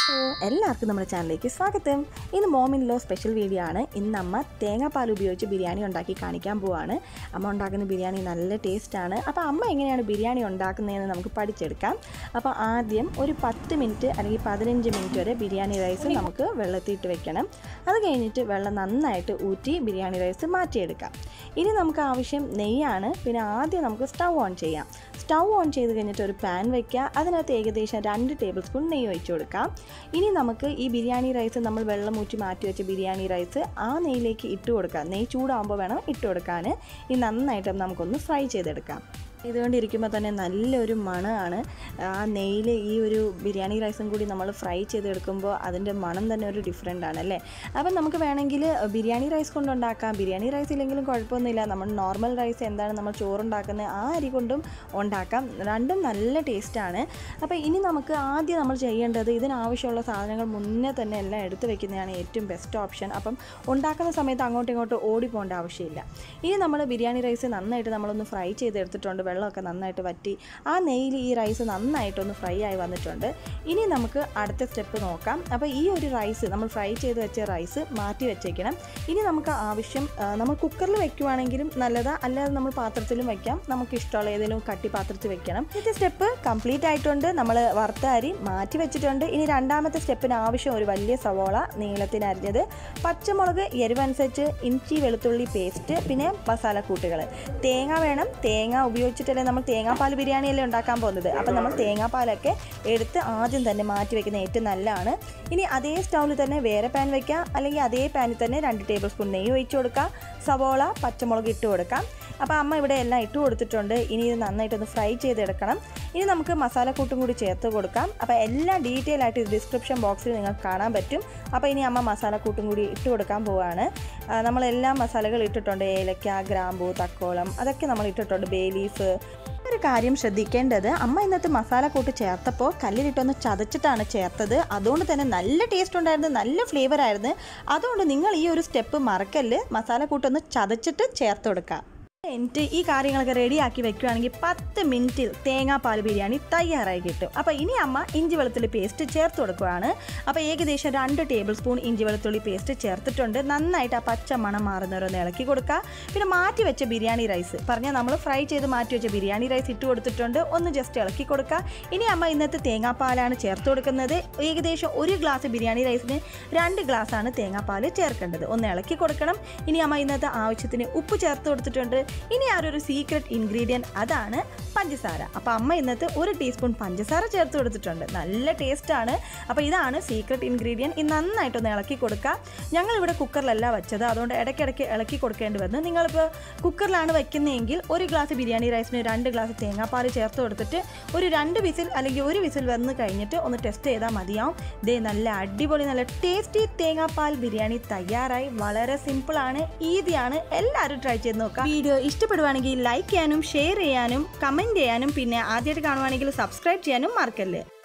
hello എല്ലാവർക്കും നമ്മുടെ ചാനലിലേക്ക് സ്വാഗതം ഇന്ന് മോമിൻ ലോ സ്പെഷ്യൽ വീഡിയോ ആണ് ഇന്ന് അമ്മ തേങ്ങാപ്പാൽ ഉപയോഗിച്ച് ബിരിയാണി ഉണ്ടാക്കി കാണിക്കാൻ പോവാണ് അമ്മ ഉണ്ടാക്കുന്ന ബിരിയാണി നല്ല ടേസ്റ്റാണ് അപ്പോൾ അമ്മ എങ്ങനെയാണ് ബിരിയാണി ഉണ്ടാക്കുന്നതെന്ന് നമുക്ക് പഠിച്ചെടുക്കാം അപ്പോൾ ആദ്യം ഒരു പത്ത് മിനിറ്റ് അല്ലെങ്കിൽ പതിനഞ്ച് മിനിറ്റ് വരെ ബിരിയാണി റൈസ് നമുക്ക് വെള്ളത്തിയിട്ട് വെക്കണം അത് കഴിഞ്ഞിട്ട് വെള്ളം നന്നായിട്ട് ഊറ്റി ബിരിയാണി റൈസ് മാറ്റിയെടുക്കാം ഇനി നമുക്ക് ആവശ്യം നെയ്യാണ് പിന്നെ ആദ്യം നമുക്ക് സ്റ്റൗ ഓൺ ചെയ്യാം സ്റ്റൗ ഓൺ ചെയ്ത് കഴിഞ്ഞിട്ട് ഒരു പാൻ വയ്ക്കുക അതിനകത്ത് ഏകദേശം രണ്ട് ടേബിൾ സ്പൂൺ നെയ്യ് ഒഴിച്ചു കൊടുക്കാം ഇനി നമുക്ക് ഈ ബിരിയാണി റൈസ് നമ്മൾ വെള്ളം ഊറ്റി മാറ്റി വെച്ച ബിരിയാണി റൈസ് ആ നെയ്യിലേക്ക് ഇട്ട് കൊടുക്കാം നെയ്യ് ചൂടാകുമ്പോൾ വേണം ഇട്ട് കൊടുക്കാൻ ഈ നന്നായിട്ട് നമുക്കൊന്ന് ഫ്രൈ ചെയ്തെടുക്കാം ഇതുകൊണ്ടിരിക്കുമ്പോൾ തന്നെ നല്ലൊരു മണമാണ് ആ നെയ്യിൽ ഈ ഒരു ബിരിയാണി റൈസും കൂടി നമ്മൾ ഫ്രൈ ചെയ്തെടുക്കുമ്പോൾ അതിൻ്റെ മണം തന്നെ ഒരു ഡിഫറെൻ്റ് ആണ് അല്ലേ അപ്പം നമുക്ക് വേണമെങ്കിൽ ബിരിയാണി റൈസ് കൊണ്ടുണ്ടാക്കാം ബിരിയാണി റൈസ് ഇല്ലെങ്കിലും കുഴപ്പമൊന്നുമില്ല നമ്മൾ നോർമൽ റൈസ് എന്താണ് നമ്മൾ ചോറുണ്ടാക്കുന്നത് ആ അരി കൊണ്ടും ഉണ്ടാക്കാം രണ്ടും നല്ല ടേസ്റ്റാണ് അപ്പോൾ ഇനി നമുക്ക് ആദ്യം നമ്മൾ ചെയ്യേണ്ടത് ഇതിനാവശ്യമുള്ള സാധനങ്ങൾ മുന്നേ തന്നെ എല്ലാം എടുത്ത് വെക്കുന്നതാണ് ഏറ്റവും ബെസ്റ്റ് ഓപ്ഷൻ അപ്പം ഉണ്ടാക്കുന്ന സമയത്ത് അങ്ങോട്ടും ഇങ്ങോട്ടും ഓടിപ്പോകേണ്ട ആവശ്യമില്ല ഇനി നമ്മൾ ബിരിയാണി റൈസ് നന്നായിട്ട് നമ്മളൊന്ന് ഫ്രൈ ചെയ്തെടുത്തിട്ടുണ്ട് വെള്ളമൊക്കെ നന്നായിട്ട് വറ്റി ആ നെയ്യിൽ ഈ റൈസ് നന്നായിട്ടൊന്ന് ഫ്രൈ ആയി വന്നിട്ടുണ്ട് ഇനി നമുക്ക് അടുത്ത സ്റ്റെപ്പ് നോക്കാം അപ്പോൾ ഈ ഒരു റൈസ് നമ്മൾ ഫ്രൈ ചെയ്ത് വെച്ച റൈസ് മാറ്റി വെച്ചേക്കണം ഇനി നമുക്ക് ആവശ്യം ആ, നമ്മൾ കുക്കറിൽ വെക്കുവാണെങ്കിലും നല്ലതാ അല്ലാതെ നമ്മൾ പാത്രത്തിലും വെക്കാം നമുക്ക് ഇഷ്ടമുള്ള ഏതെങ്കിലും കട്ടി പാത്രത്തിൽ വെക്കണം ഇത് സ്റ്റെപ്പ് കംപ്ലീറ്റ് ആയിട്ടുണ്ട് നമ്മൾ വറുത്ത അരി മാറ്റി വെച്ചിട്ടുണ്ട് ഇനി രണ്ടാമത്തെ സ്റ്റെപ്പിന് ആവശ്യം ഒരു വലിയ സവോള നീളത്തിന് അരിഞ്ഞത് പച്ചമുളക് എരിവനുസരിച്ച് ഇഞ്ചി വെളുത്തുള്ളി പേസ്റ്റ് പിന്നെ മസാലക്കൂട്ടുകൾ തേങ്ങ വേണം തേങ്ങ ഉപയോഗിച്ചിട്ടല്ലേ നമ്മൾ തേങ്ങാപ്പാൽ ബിരിയാണിയല്ലേ ഉണ്ടാക്കാൻ പോകുന്നത് അപ്പം നമ്മൾ തേങ്ങാപ്പാലൊക്കെ എടുത്ത് ആദ്യം തന്നെ മാറ്റി വെക്കുന്ന ഏറ്റവും നല്ലതാണ് ഇനി അതേ സ്റ്റൗവിൽ തന്നെ വേറെ പാൻ വെക്കാം അല്ലെങ്കിൽ അതേ പാനിൽ തന്നെ രണ്ട് ടേബിൾ സ്പൂൺ നെയ്യ് ഒഴിച്ച് കൊടുക്കാം സവോള പച്ചമുളക് ഇട്ട് കൊടുക്കാം അപ്പോൾ അമ്മ ഇവിടെ എല്ലാം ഇട്ട് കൊടുത്തിട്ടുണ്ട് ഇനി ഇത് നന്നായിട്ടൊന്ന് ഫ്രൈ ചെയ്തെടുക്കണം ഇനി നമുക്ക് മസാലക്കൂട്ടും കൂടി ചേർത്ത് കൊടുക്കാം അപ്പോൾ എല്ലാം ഡീറ്റെയിൽ ആയിട്ട് ഡിസ്ക്രിപ്ഷൻ ബോക്സിൽ നിങ്ങൾക്ക് കാണാൻ പറ്റും അപ്പോൾ ഇനി അമ്മ മസാലക്കൂട്ടും കൂടി ഇട്ട് കൊടുക്കാൻ പോവുകയാണ് ആ, നമ്മളെല്ലാം മസാലകൾ ഇട്ടിട്ടുണ്ട് ഏലക്ക ഗ്രാമ്പൂ തക്കോളം അതൊക്കെ നമ്മൾ ഇട്ടിട്ടുണ്ട് ബേ ലീഫ് ഒരു കാര്യം ശ്രദ്ധിക്കേണ്ടത് അമ്മ ഇന്നത്തെ മസാലക്കൂട്ട് ചേർത്തപ്പോൾ കല്ലിലിട്ടൊന്ന് ചതച്ചിട്ടാണ് ചേർത്തത് അതുകൊണ്ട് തന്നെ നല്ല ടേസ്റ്റ് ഉണ്ടായിരുന്നു നല്ല ഫ്ലേവർ ആയിരുന്നു അതുകൊണ്ട് നിങ്ങൾ ഈ ഒരു സ്റ്റെപ്പ് മറക്കല്ല് മസാലക്കൂട്ടൊന്ന് ചതച്ചിട്ട് ചേർത്ത് കൊടുക്കുക എന്നിട്ട് ഈ കാര്യങ്ങളൊക്കെ റെഡിയാക്കി വെക്കുകയാണെങ്കിൽ പത്ത് മിനിറ്റിൽ തേങ്ങാപ്പാൽ ബിരിയാണി തയ്യാറായി കിട്ടും അപ്പോൾ ഇനി അമ്മ ഇഞ്ചി വെളുത്തുള്ളി പേസ്റ്റ് ചേർത്ത് കൊടുക്കുകയാണ് അപ്പോൾ ഏകദേശം രണ്ട് ടേബിൾ സ്പൂൺ ഇഞ്ചി വെളുത്തുള്ളി പേസ്റ്റ് ചേർത്തിട്ടുണ്ട് നന്നായിട്ട് ആ പച്ച മണം മാറുന്നവരൊന്ന് ഇളക്കി കൊടുക്കുക പിന്നെ മാറ്റി വെച്ച ബിരിയാണി റൈസ് പറഞ്ഞാൽ നമ്മൾ ഫ്രൈ ചെയ്ത് മാറ്റി വെച്ച ബിരിയാണി റൈസ് ഇട്ട് കൊടുത്തിട്ടുണ്ട് ഒന്ന് ജസ്റ്റ് ഇളക്കി കൊടുക്കുക ഇനി അമ്മ ഇന്നത്തെ തേങ്ങാപ്പാലാണ് ചേർത്ത് കൊടുക്കുന്നത് ഏകദേശം ഒരു ഗ്ലാസ് ബിരിയാണി റൈസിന് രണ്ട് ഗ്ലാസ്സാണ് തേങ്ങാപ്പാൽ ചേർക്കേണ്ടത് ഒന്ന് ഇളക്കി കൊടുക്കണം ഇനി അമ്മ ഇന്നത്തെ ആവശ്യത്തിന് ഉപ്പ് ചേർത്ത് കൊടുത്തിട്ടുണ്ട് ഇനി ആരൊരു സീക്രട്ട് ഇൻഗ്രീഡിയൻറ്റ് അതാണ് പഞ്ചസാര അപ്പോൾ അമ്മ ഇന്നത്തെ ഒരു ടീസ്പൂൺ പഞ്ചസാര ചേർത്ത് കൊടുത്തിട്ടുണ്ട് നല്ല ടേസ്റ്റാണ് അപ്പോൾ ഇതാണ് സീക്രട്ട് ഇൻഗ്രീഡിയൻറ്റ് ഇത് നന്നായിട്ടൊന്ന് ഇളക്കി കൊടുക്കുക ഞങ്ങളിവിടെ കുക്കറിലല്ല വെച്ചത് അതുകൊണ്ട് ഇടയ്ക്കിടയ്ക്ക് ഇളക്കി കൊടുക്കേണ്ടി വന്നു നിങ്ങളിപ്പോൾ കുക്കറിലാണ് വെക്കുന്നതെങ്കിൽ ഒരു ഗ്ലാസ് ബിരിയാണി റൈസിന് രണ്ട് ഗ്ലാസ് തേങ്ങാപ്പാൽ ചേർത്ത് കൊടുത്തിട്ട് ഒരു രണ്ട് വിസിൽ അല്ലെങ്കിൽ ഒരു വിസിൽ വന്ന് കഴിഞ്ഞിട്ട് ഒന്ന് ടെസ്റ്റ് ചെയ്താൽ മതിയാവും ദേ നല്ല അടിപൊളി നല്ല ടേസ്റ്റി തേങ്ങാപ്പാൽ ബിരിയാണി തയ്യാറായി വളരെ സിമ്പിളാണ് ഈസിയാണ് എല്ലാവരും ട്രൈ ചെയ്ത് നോക്കാം വീഡിയോ ഇഷ്ടപ്പെടുവാണെങ്കിൽ ലൈക്ക് ചെയ്യാനും ഷെയർ ചെയ്യാനും കമൻറ്റ് ചെയ്യാനും പിന്നെ ആദ്യമായിട്ട് കാണുവാണെങ്കിൽ സബ്സ്ക്രൈബ് ചെയ്യാനും മറക്കല്ലേ